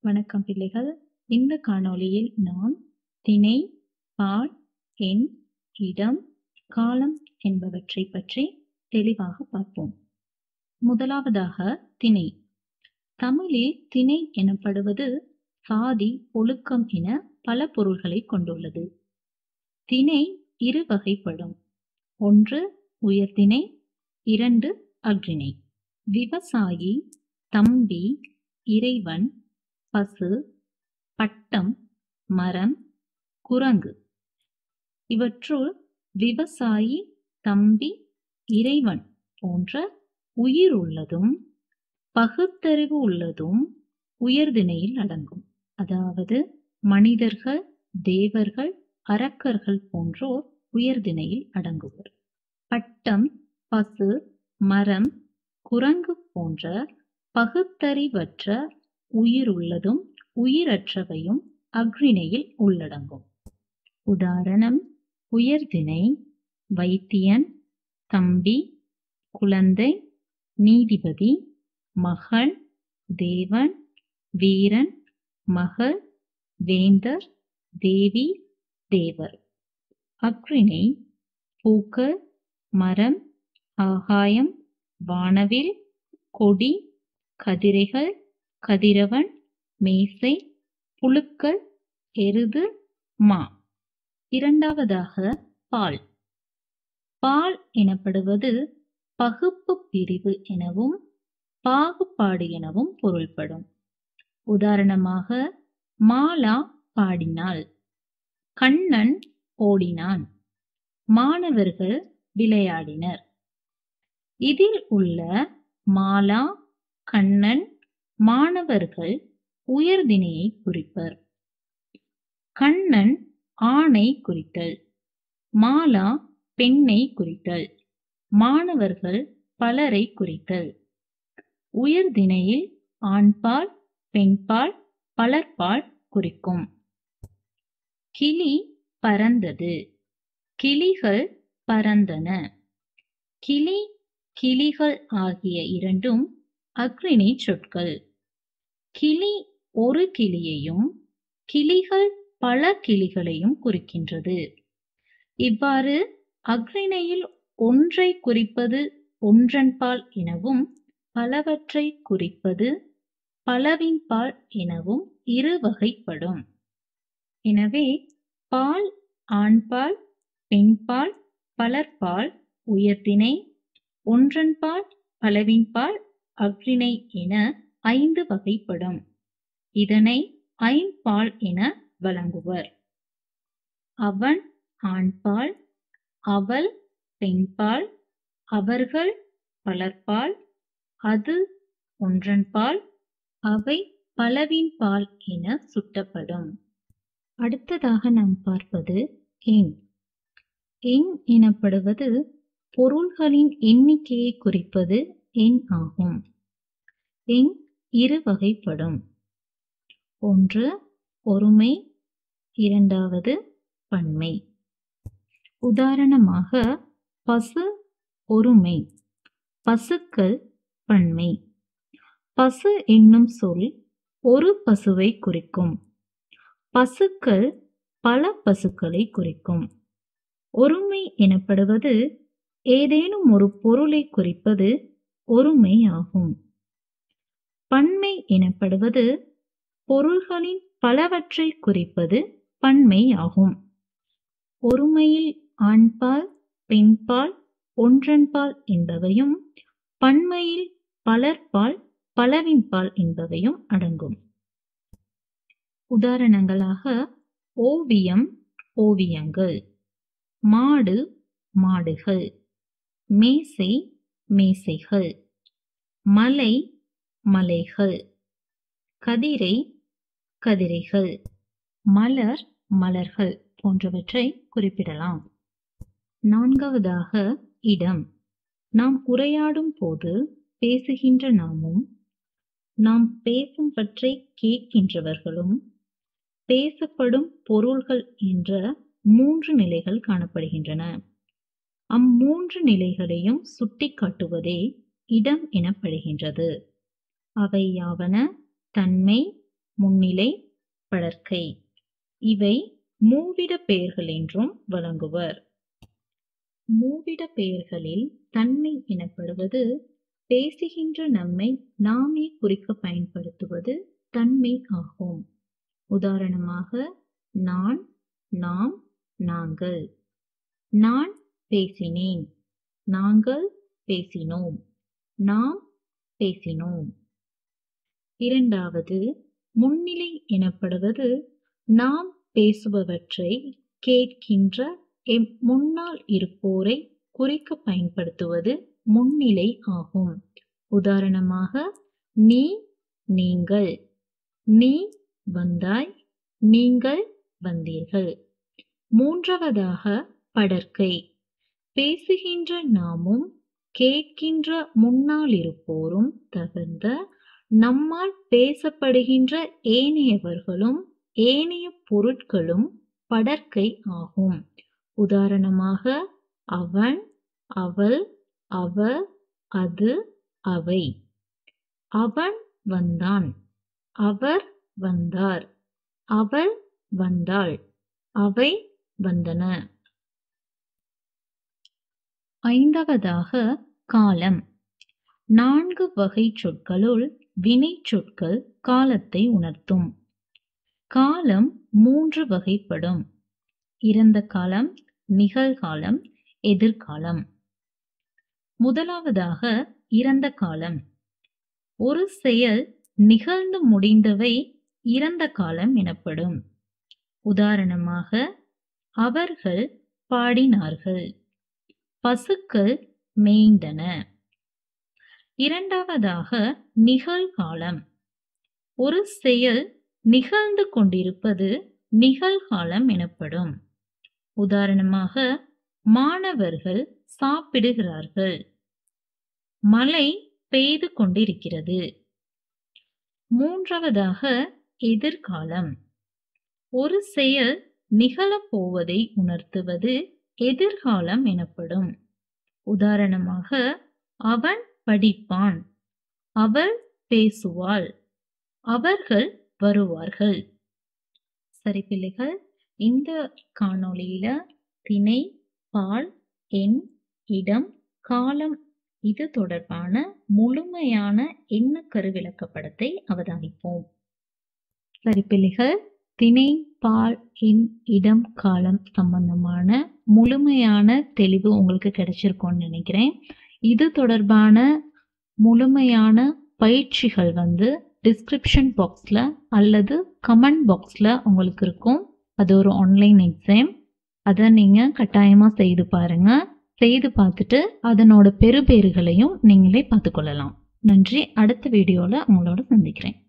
வணக்கம் பிள்ளைகள் இந்த காணொளியில் நாம் திணை பால் எண் இடம் காலம் என்பவற்றை பற்றி தெளிவாக பார்ப்போம் முதலாவதாக திணை தமிழில் திணை எனப்படுவது சாதி ஒழுக்கம் என பல பொருள்களை கொண்டுள்ளது திணை இரு வகைப்படும் ஒன்று உயர்திணை இரண்டு அஃறிணை விவசாயி தம்பி இறைவன் பசு பட்டம் மரம் குரங்கு இவற்றுள் விவசாயி தம்பி இறைவன் போன்ற உயிர் உள்ளதும் பகுத்தறிவு உள்ளதும் உயர்திணையில் அடங்கும் அதாவது மனிதர்கள் தேவர்கள் அரக்கர்கள் போன்றோர் உயர்திணையில் அடங்குவர் பட்டம் பசு மரம் குரங்கு போன்ற பகுத்தறிவற்ற உயிருள்ளதும் உயிரற்றவையும் அஃறிணையில் உள்ளடங்கும் உதாரணம் உயர்திணை வைத்தியன் தம்பி குழந்தை நீதிபதி மகன் தேவன் வீரன் மகள் வேந்தர் தேவி தேவர் அஃறிணை பூக்கள் மரம் ஆகாயம் வானவில் கொடி கதிரைகள் கதிரவன் மேசை புழுக்கள் எருது மா இரண்டாவதாக பால் பால் எனப்படுவது பகுப்பு பிரிவு எனவும் பாகுபாடு எனவும் பொருள்படும் உதாரணமாக மாலா பாடினாள் கண்ணன் ஓடினான் மாணவர்கள் விளையாடினர் இதில் உள்ள மாலா கண்ணன் மாணவர்கள் உயர்திணையை குறிப்பர் கண்ணன் ஆணை குறித்தல் மாலா பெண்ணை குறித்தல் மாணவர்கள் பலரை குறித்தல் உயர்திணையில் ஆண்பால் பெண்பால் பலர்பால் குறிக்கும் கிளி பறந்தது கிளிகள் பறந்தன கிளி கிளிகள் ஆகிய இரண்டும் அஃறிணை சொற்கள் கிளி ஒரு கிளியையும் கிளிகள் பல கிளிகளையும் குறிக்கின்றது இவ்வாறு அஃறிணையில் ஒன்றை குறிப்பது ஒன்றன்பால் எனவும் பலவற்றை குறிப்பது பலவின்பால் எனவும் இரு வகைப்படும் எனவே பால் ஆண்பால் பெண்பால் பலர்பால் உயர்திணை ஒன்றன்பால் பலவின்பால் அஃறிணை என ஐந்து வகைப்படும் இதனை ஐம்பால் என வழங்குவர் அவன் ஆண்பால் அவள் பெண்பால் அவர்கள் பலர்பால் அது ஒன்றன்பால் அவை பலவின்பால் என சுட்டப்படும் அடுத்ததாக நாம் பார்ப்பது எண் எண் எனப்படுவது பொருள்களின் எண்ணிக்கையை குறிப்பது எண் ஆகும் எண் இரு வகைப்படும் ஒன்று ஒருமை இரண்டாவது பன்மை உதாரணமாக பசு ஒருமை பசுக்கள் பன்மை பசு என்னும் சொல் ஒரு பசுவை குறிக்கும் பசுக்கள் பல பசுக்களை குறிக்கும் ஒருமை எனப்படுவது ஏதேனும் ஒரு பொருளை குறிப்பது ஒருமை ஆகும் பன்மை எனப்படுவது பொருள்களின் பலவற்றை குறிப்பது பன்மை ஆகும் ஒருமையில் ஆண்பால் பெண்பால் ஒன்றன்பால் என்பவையும் பன்மையில் பலர்பால் பலவின்பால் என்பவையும் அடங்கும் உதாரணங்களாக ஓவியம் ஓவியங்கள் மாடு மாடுகள் மேசை மேசைகள் மலை மலைகள் கதிரை கதிரைகள் மலர் மலர்கள் போன்றவற்றை குறிப்பிடலாம் நான்காவதாக இடம் நாம் உரையாடும் போது பேசுகின்ற நாமும் நாம் பேசும் பற்றி கேட்கின்றவர்களும் பேசப்படும் பொருள்கள் என்ற மூன்று நிலைகள் காணப்படுகின்றன அம்மூன்று நிலைகளையும் சுட்டிக்காட்டுவதே இடம் எனப்படுகின்றது அவை யாவன தன்மை முன்னிலை படர்க்கை இவை மூவிட பெயர்கள் என்றும் வழங்குவர் மூவிட பெயர்களில் தன்மை எனப்படுவது பேசுகின்ற நம்மை நாமே குறிக்க பயன்படுத்துவது தன்மை ஆகும் உதாரணமாக நான் நாம் நாங்கள் நான் பேசினேன் நாங்கள் பேசினோம் நாம் பேசினோம் இரண்டாவது முன்னிலை எனப்படுவது நாம் பேசுபவற்றை கேட்கின்ற எம் முன்னால் இருப்போரை குறிக்க பயன்படுத்துவது முன்னிலை ஆகும் உதாரணமாக நீ நீங்கள் நீ வந்தாய் நீங்கள் வந்தீர்கள் மூன்றாவதாக படர்க்கை பேசுகின்ற நாமும் கேட்கின்ற முன்னால் இருப்போரும் தகுந்த நம்மால் பேசப்படுகின்ற ஏனையவர்களும் ஏனைய பொருட்களும் படர்க்கை ஆகும் உதாரணமாக அவன் அவள் அவர் அது அவை அவன் வந்தான் அவர் வந்தார் அவள் வந்தாள் அவை வந்தன ஐந்தாவதாக காலம் நான்கு வகை சொற்களுள் வினை சொற்கள் காலத்தை உணர்த்தும் காலம் மூன்று வகைப்படும் இறந்த காலம் நிகழ்காலம் எதிர்காலம் முதலாவதாக இறந்த காலம் ஒரு செயல் நிகழ்ந்து முடிந்தவை இறந்த காலம் எனப்படும் உதாரணமாக அவர்கள் பாடினார்கள் பசுக்கள் மேய்ந்தன இரண்டாவதாக நிகழ்காலம் ஒரு செயல் நிகழ்ந்து கொண்டிருப்பது நிகழ்காலம் எனப்படும் உதாரணமாக மாணவர்கள் சாப்பிடுகிறார்கள் மழை பெய்து கொண்டிருக்கிறது மூன்றாவதாக எதிர்காலம் ஒரு செயல் நிகழப்போவதை உணர்த்துவது எதிர்காலம் எனப்படும் உதாரணமாக அவன் படிப்பான் அவள் பேசுவாள் அவர்கள் வருவார்கள் சரி பிள்ளைகள் இந்த காணொளியில திணை பால் எண் இடம் காலம் இது தொடர்பான முழுமையான எண்ண கருவிளக்க படத்தை அவதானிப்போம் சரி பிள்ளைகள் திணை பால் எண் இடம் காலம் சம்பந்தமான முழுமையான தெளிவு உங்களுக்கு கிடைச்சிருக்கும்னு நினைக்கிறேன் இது தொடர்பான முழுமையான பயிற்சிகள் வந்து டிஸ்கிரிப்ஷன் பாக்ஸில் அல்லது கமெண்ட் பாக்ஸில் உங்களுக்கு இருக்கும் அது ஒரு ஆன்லைன் எக்ஸாம் அதை நீங்கள் கட்டாயமாக செய்து பாருங்கள் செய்து பார்த்துட்டு அதனோட பெறுபேறுகளையும் நீங்களே பார்த்துக்கொள்ளலாம் நன்றி அடுத்த வீடியோவில் உங்களோட சந்திக்கிறேன்